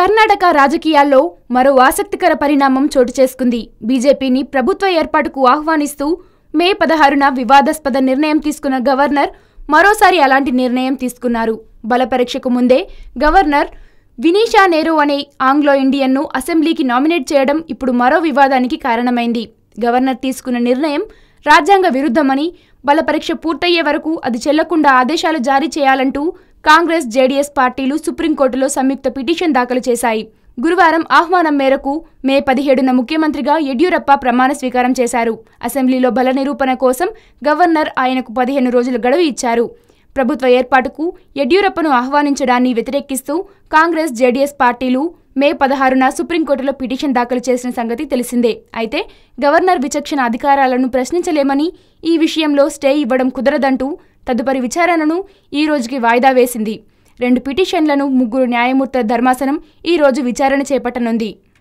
కర్ణాటక రాజకీయాల్లో మరో ఆసక్తికర పరిణామం చోటు చేసుకుంది బీజేపీని ప్రభుత్వ ఏర్పాటుకు ఆహ్వానిస్తూ మే పదహారున వివాదాస్పద నిర్ణయం తీసుకున్న గవర్నర్ మరోసారి అలాంటి నిర్ణయం తీసుకున్నారు బలపరీక్షకు ముందే గవర్నర్ వినీషా నెహ్రూ అనే ఆంగ్లో ఇండియన్ను అసెంబ్లీకి నామినేట్ చేయడం ఇప్పుడు మరో వివాదానికి కారణమైంది గవర్నర్ తీసుకున్న నిర్ణయం రాజ్యాంగ విరుద్ధమని బలపరీక్ష పూర్తయ్యే వరకు అది చెల్లకుండా ఆదేశాలు జారీ చేయాలంటూ కాంగ్రెస్ జేడీఎస్ పార్టీలు సుప్రీంకోర్టులో సంయుక్త పిటిషన్ దాఖలు చేశాయి గురువారం ఆహ్వానం మేరకు మే పదిహేడున ముఖ్యమంత్రిగా యడ్యూరప్ప ప్రమాణ స్వీకారం చేశారు అసెంబ్లీలో బల నిరూపణ కోసం గవర్నర్ ఆయనకు పదిహేను రోజుల గడువు ఇచ్చారు ప్రభుత్వ ఏర్పాటుకు యడ్యూరప్పను ఆహ్వానించడాన్ని వ్యతిరేకిస్తూ కాంగ్రెస్ జేడీఎస్ పార్టీలు మే పదహారున సుప్రీంకోర్టులో పిటిషన్ దాఖలు చేసిన సంగతి తెలిసిందే అయితే గవర్నర్ విచక్షణ అధికారాలను ప్రశ్నించలేమని ఈ విషయంలో స్టే ఇవ్వడం కుదరదంటూ తదుపరి విచారణను ఈ రోజుకి వాయిదా వేసింది రెండు పిటిషన్లను ముగ్గురు న్యాయమూర్తుల ధర్మాసనం ఈ రోజు విచారణ చేపట్టనుంది